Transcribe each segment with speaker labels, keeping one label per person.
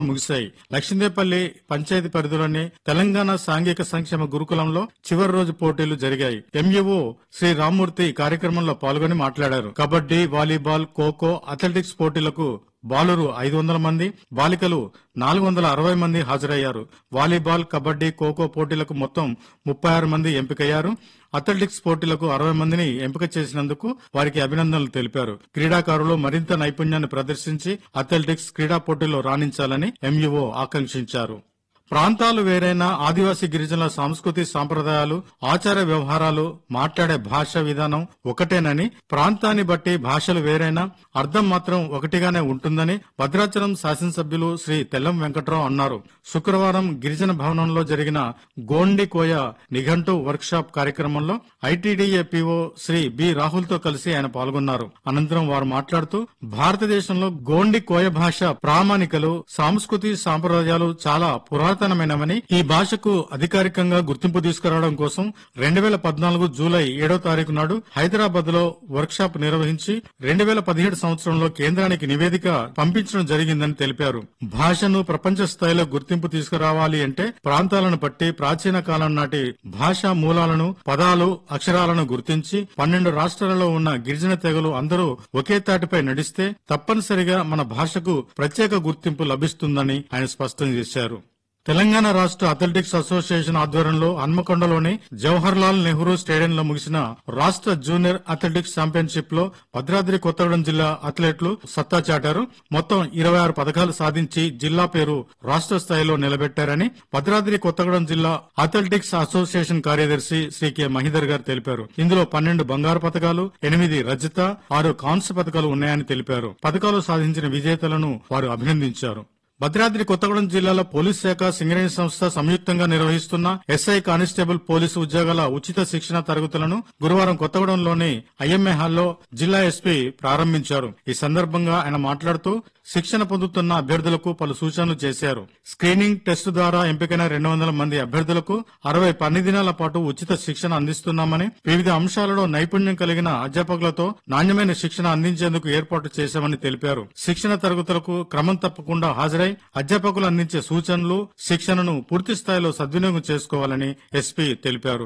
Speaker 1: ముగిశాయి లక్ష్మీదేపల్లి పంచాయతీ పరిధిలోని తెలంగాణ సాంఘిక సంక్షేమ గురుకులంలో చివరి రోజు పోటీలు జరిగాయి ఎంఈఓ శ్రీ రామ్మూర్తి కార్యక్రమంలో పాల్గొని మాట్లాడారు కబడ్డీ వాలీబాల్ ఖోఖో అథ్లెటిక్స్ పోటీలకు బాలురు ఐదు వందల మంది బాలికలు నాలుగు వందల అరవై మంది హాజరయ్యారు వాలీబాల్ కబడ్డీ ఖోఖో పోటీలకు మొత్తం ముప్పై ఆరు మంది ఎంపికయ్యారు అథ్లెటిక్స్ పోటీలకు అరవై మందిని ఎంపిక చేసినందుకు వారికి అభినందనలు తెలిపారు క్రీడాకారులు మరింత నైపుణ్యాన్ని ప్రదర్శించి అథ్లెటిక్స్ క్రీడా పోటీల్లో రాణించాలని ఎంఈఓ ఆకాంక్షించారు ప్రాంతాలు వేరైన ఆదివాసీ గిరిజనుల సంస్కృతి సాంప్రదాయాలు ఆచార వ్యవహారాలు మాట్లాడే భాష విధానం ఒకటేనని ప్రాంతాన్ని బట్టి భాషలు వేరైనా అర్థం మాత్రం ఒకటిగానే ఉంటుందని భద్రాచలం శాసనసభ్యులు శ్రీ తెల్లం వెంకట్రావు అన్నారు శుక్రవారం గిరిజన భవనంలో జరిగిన గోండి కోయ నిఘంటు వర్క్ షాప్ కార్యక్రమంలో ITDA PO Sri B Rahul తో కలిసి ఆయన పాల్గొన్నారు అనంతరం వారు మాట్లాడుతూ భారతదేశంలో గోండి కోయ భాష ప్రామాణికలు సాంస్కృతి సాంప్రదాయాలు చాలా పురాతనమైనవని ఈ భాషకు అధికారికంగా గుర్తింపు తీసుకురావడం కోసం రెండు వేల పద్నాలుగు జూలై ఏడో తారీఖు నాడు హైదరాబాద్ లో వర్క్ షాప్ నిర్వహించి రెండు వేల పదిహేడు సంవత్సరంలో కేంద్రానికి నివేదిక పంపించడం జరిగిందని తెలిపారు భాషను ప్రపంచ స్థాయిలో గుర్తింపు తీసుకురావాలి అంటే ప్రాంతాలను బట్టి ప్రాచీన కాలం నాటి భాషా మూలాలను పదాలు అక్షరాలను గుర్తించి పన్నెండు రాష్ట్రాలలో ఉన్న గిరిజన తెగలు అందరూ ఒకే తాటిపై నడిస్తే తప్పనిసరిగా మన భాషకు ప్రత్యేక గుర్తింపు లభిస్తుందని ఆయన స్పష్టం చేశారు తెలంగాణ రాష్ట్ర అథ్లెటిక్స్ అసోసియేషన్ ఆధ్వర్యంలో హన్మకొండలోని జవహర్ లాల్ నెహ్రూ స్టేడియంలో ముగిసిన రాష్ట్ర జూనియర్ అథ్లెటిక్స్ ఛాంపియన్షిప్ లో భద్రాద్రి కొత్తగూడెం జిల్లా అథ్లెట్లు సత్తా చాటారు మొత్తం ఇరవై ఆరు పథకాలు సాధించి జిల్లా పేరు రాష్ట్ర స్థాయిలో నిలబెట్టారని భద్రాద్రి కొత్తగూడెం జిల్లా అథ్లెటిక్స్ అసోసియేషన్ కార్యదర్శి శ్రీ కె మహిదర్ గారు తెలిపారు ఇందులో పన్నెండు బంగారు పథకాలు ఎనిమిది రజత ఆరు కాంస్య పథకాలు ఉన్నాయని తెలిపారు పథకాలు సాధించిన విజేతలను వారు అభినందించారు భద్రాద్రి కొత్తగూడెం జిల్లాలో పోలీస్ శాఖ సింగరేణి సంస్థ సంయుక్తంగా నిర్వహిస్తున్న ఎస్ఐ కానిస్టేబుల్ పోలీసు ఉద్యోగాల ఉచిత శిక్షణ తరగతులను గురువారం కొత్తగూడెంలోని ఐఎంఏ హాల్లో జిల్లా ఎస్పీ ప్రారంభించారు ఈ సందర్భంగా ఆయన మాట్లాడుతూ శిక్షణ పొందుతున్న అభ్యర్థులకు పలు సూచనలు చేశారు స్క్రీనింగ్ టెస్ట్ ద్వారా ఎంపికైన రెండు వందల మంది అభ్యర్థులకు అరవై పని దినాల పాటు ఉచిత శిక్షణ అందిస్తున్నామని వివిధ అంశాలలో నైపుణ్యం కలిగిన అధ్యాపకులతో నాణ్యమైన శిక్షణ అందించేందుకు ఏర్పాటు చేశామని తెలిపారు శిక్షణ తరగతులకు క్రమం తప్పకుండా హాజరై అధ్యాపకులు అందించే సూచనలు శిక్షణను పూర్తి స్థాయిలో సద్వినియోగం చేసుకోవాలని ఎస్పీ తెలిపారు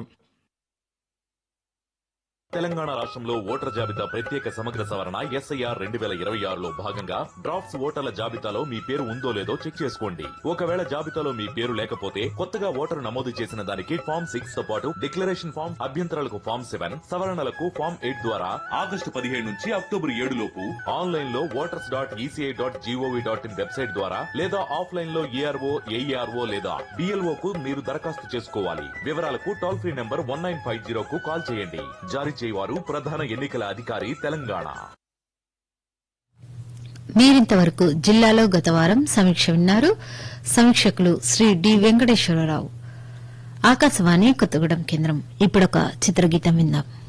Speaker 2: తెలంగాణ రాష్ట్రంలో ఓటర్ జాబితా ప్రత్యేక సమగ్ర సవరణ ఎస్ఐఆర్ రెండు వేల ఇరవై ఆరులో భాగంగా డ్రాఫ్ట్స్ ఓటర్ల జాబితాలో మీ పేరు ఉందో లేదో చెక్ చేసుకోండి ఒకవేళ జాబితాలో మీ పేరు లేకపోతే కొత్తగా ఓటరు నమోదు చేసిన దానికి ఫామ్ సిక్స్ తో పాటు డిక్లరేషన్ ఫామ్ అభ్యంతరాలకు ఫామ్ సెవెన్ సవరణలకు ఫామ్ ఎయిట్ ద్వారా ఆగస్టు పదిహేడు నుంచి అక్టోబర్ ఏడు లోపు ఆన్లైన్ లో voters dot ECI dot gov dot in website ద్వారా లేదా ఆఫ్లైన్ లో ఏఆర్ఓ ఏఈఆర్ఓ లేదా బిఎల్ఓ కు మీరు దరఖాస్తు చేసుకోవాలి వివరాలకు toll free number one nine five zero కు కాల్ చేయండి జారీ చేయవారు ప్రధాన ఎన్నికల అధికారి తెలంగాణ
Speaker 3: మీరింతవరకు జిల్లాలో గత వారం సమీక్ష విన్నారు సమీక్షకులు శ్రీ డి వెంకటేశ్వరరావు ఆకాశవాణి కొత్తగూడెం కేంద్రం ఇప్పుడొక చిత్రగీతం విందాం